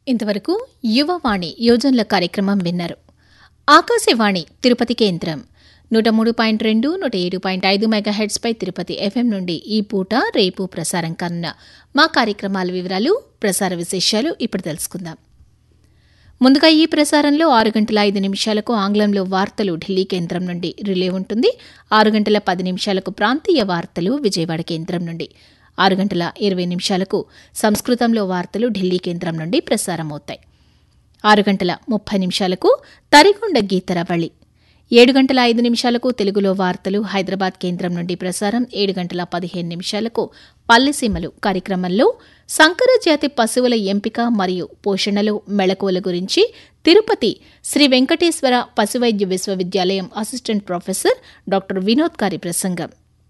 ఇంతవరకు యువవాణి యోజనల కార్యక్రమం విన్నారు ఆకాశవాణి తిరుపతి కేంద్రం నూట మూడు పాయింట్ రెండు నూట ఏడు పాయింట్ ఐదు మెగాహెడ్స్పై తిరుపతి ఎఫ్ఎం నుండి ఈ పూట రేపు ప్రసారం కానున్న మా కార్యక్రమాల వివరాలు ప్రసార విశేషాలు ఇప్పుడు తెలుసుకుందాం ముందుగా ఈ ప్రసారంలో ఆరు గంటల ఐదు నిమిషాలకు ఆంగ్లంలో వార్తలు ఢిల్లీ కేంద్రం నుండి రిలే ఉంటుంది ఆరు గంటల పది నిమిషాలకు ప్రాంతీయ వార్తలు విజయవాడ కేంద్రం నుండి ఆరు గంటల ఇరవై నిమిషాలకు సంస్కృతంలో వార్తలు ఢిల్లీ కేంద్రం నుండి ప్రసారమవుతాయి ఆరు గంటల ముప్పై నిమిషాలకు తరికొండ గీతరవళి ఏడు గంటల ఐదు నిమిషాలకు తెలుగులో వార్తలు హైదరాబాద్ కేంద్రం నుండి ప్రసారం ఏడు గంటల పదిహేను నిమిషాలకు పల్లెసీమలు కార్యక్రమంలో సంకర జాతి పశువుల ఎంపిక మరియు పోషణలో మెళకువల గురించి తిరుపతి శ్రీ వెంకటేశ్వర పశువైద్య విశ్వవిద్యాలయం అసిస్టెంట్ ప్రొఫెసర్ డాక్టర్ వినోద్ గారి ప్రసంగం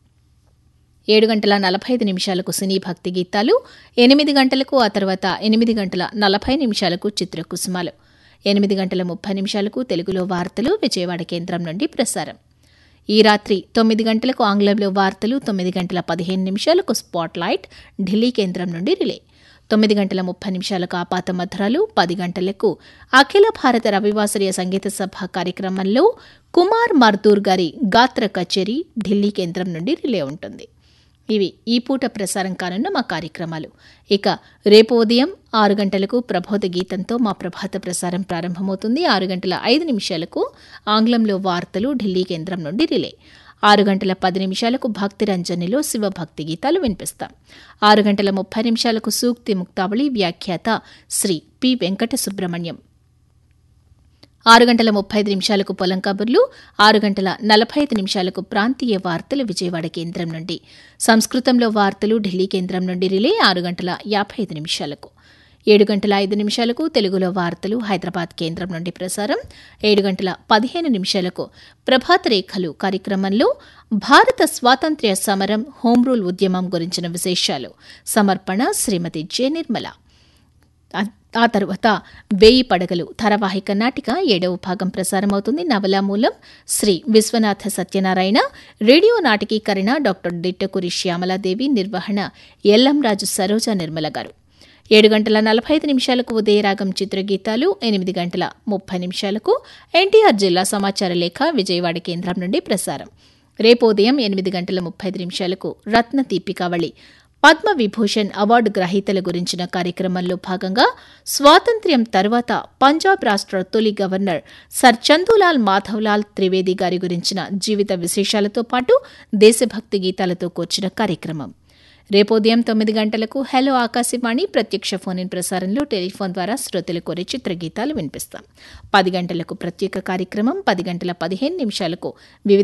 ఏడు గంటల నలభై ఐదు నిమిషాలకు సినీ భక్తి గీతాలు ఎనిమిది గంటలకు ఆ తర్వాత ఎనిమిది గంటల నలభై నిమిషాలకు చిత్రకుసుమాలు ఎనిమిది గంటల ముప్పై నిమిషాలకు తెలుగులో వార్తలు విజయవాడ కేంద్రం నుండి ప్రసారం ఈ రాత్రి తొమ్మిది గంటలకు ఆంగ్లంలో వార్తలు తొమ్మిది గంటల పదిహేను నిమిషాలకు స్పాట్ లైట్ ఢిల్లీ కేంద్రం నుండి రిలే తొమ్మిది గంటల ముప్పై నిమిషాలకు ఆపాత మధురాలు పది గంటలకు అఖిల భారత రవివాసరీయ సంగీత సభ కార్యక్రమంలో కుమార్ మర్దూర్ గారి గాత్ర కచేరీ ఢిల్లీ కేంద్రం నుండి రిలే ఉంటుంది ఇవి ఈ పూట ప్రసారం కానున్న మా కార్యక్రమాలు ఇక రేపు ఉదయం ఆరు గంటలకు ప్రబోధ గీతంతో మా ప్రభాత ప్రసారం ప్రారంభమవుతుంది ఆరు గంటల ఐదు నిమిషాలకు ఆంగ్లంలో వార్తలు ఢిల్లీ కేంద్రం నుండి రిలే ఆరు గంటల పది నిమిషాలకు భక్తి రంజనిలో శివభక్తి గీతాలు వినిపిస్తాం ఆరు గంటల ముప్పై నిమిషాలకు సూక్తి ముక్తావళి వ్యాఖ్యాత శ్రీ పి వెంకట సుబ్రహ్మణ్యం ఆరు గంటల ముప్పై ఐదు నిమిషాలకు పొలం కబుర్లు ఆరు గంటల నలభై ఐదు నిమిషాలకు ప్రాంతీయ వార్తలు విజయవాడ కేంద్రం నుండి సంస్కృతంలో వార్తలు ఢిల్లీ కేంద్రం నుండి రిలే ఆరు గంటల యాభై ఐదు నిమిషాలకు ఏడు గంటల ఐదు నిమిషాలకు తెలుగులో వార్తలు హైదరాబాద్ కేంద్రం నుండి ప్రసారం ఏడు గంటల పదిహేను నిమిషాలకు ప్రభాత రేఖలు కార్యక్రమంలో భారత స్వాతంత్ర్య సమరం హోం రూల్ ఉద్యమం గురించిన విశేషాలు సమర్పణ శ్రీమతి జె నిర్మల ఆ తరువాత వేయి పడగలు ధారావాహిక నాటిక ఏడవ భాగం ప్రసారమవుతుంది నవలా మూలం శ్రీ విశ్వనాథ సత్యనారాయణ రేడియో నాటకీకరణ డాక్టర్ దిట్టకూరి శ్యామలాదేవి నిర్వహణ ఎల్లంరాజు సరోజ నిర్మల గారు ఏడు గంటల నలభై ఐదు నిమిషాలకు ఉదయరాగం చిత్రగీతాలు ఎనిమిది గంటల ముప్పై నిమిషాలకు ఎన్టీఆర్ జిల్లా సమాచార లేఖ విజయవాడ కేంద్రం నుండి ప్రసారం రేపు ఉదయం ఎనిమిది గంటల ముప్పై ఐదు నిమిషాలకు రత్న దీపికావళి పద్మ విభూషణ్ అవార్డు గ్రహీతల గురించిన కార్యక్రమంలో భాగంగా స్వాతంత్ర్యం తర్వాత పంజాబ్ రాష్ట్ర తొలి గవర్నర్ సర్ చందూలాల్ మాధవ్లాల్ త్రివేది గారి గురించిన జీవిత విశేషాలతో పాటు దేశభక్తి గీతాలతో కూర్చిన కార్యక్రమం రేపు ఉదయం తొమ్మిది గంటలకు హలో ఆకాశవాణి ప్రత్యక్ష ఫోన్ ఇన్ ప్రసారంలో టెలిఫోన్ ద్వారా శ్రోతలు కోరే చిత్రగీతాలు వినిపిస్తాం పది గంటలకు ప్రత్యేక కార్యక్రమం పది గంటల పదిహేను నిమిషాలకు వివిధ